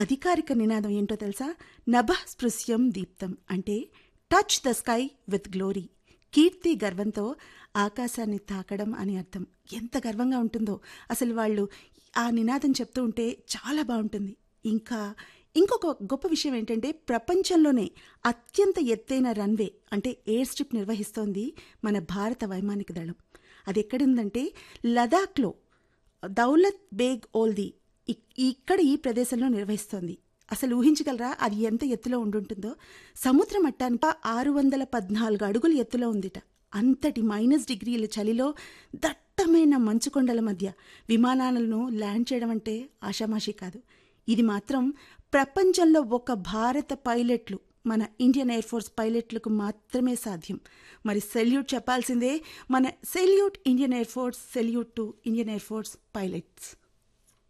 అధికారిక నినాదం ఏంటో తెలుసా నభ స్పృశ్యం దీప్తం అంటే touch the sky with glory కీర్తి గర్వంతో ఆకాశాన్ని తాకడం అని అర్థం ఎంత గర్వంగా ఉంటుందో అసలు వాళ్ళు ఆ నినాదం చెప్తూ ఉంటే చాలా బాగుంటుంది ఇంకా ఇంకొక గొప్ప విషయం ఏంటంటే ప్రపంచంలోనే అత్యంత ఎత్తైన రన్వే అంటే ఎయిర్ స్ట్రిప్ నిర్వహిస్తోంది మన భారత వైమానిక దళం అది ఎక్కడుందంటే లదాఖ్లో దౌలత్ బేగ్ ఓల్దీ ఇక్- ఇక్కడ ఈ ప్రదేశంలో నిర్వహిస్తోంది అసలు ఊహించగలరా అది ఎంత ఎత్తులో ఉండుంటుందో సముద్ర మట్టానికి ఆరు వందల పద్నాలుగు అడుగుల ఎత్తులో ఉందిట అంతటి మైనస్ డిగ్రీల చలిలో దట్టమైన మంచుకొండల మధ్య విమానాలను ల్యాండ్ చేయడం అంటే ఆషామాషి కాదు ఇది మాత్రం ప్రపంచంలో ఒక భారత పైలట్లు మన ఇండియన్ ఎయిర్ ఫోర్స్ పైలట్లకు మాత్రమే సాధ్యం మరి సెల్యూట్ చెప్పాల్సిందే మన salute Indian air force salute to Indian air force pilots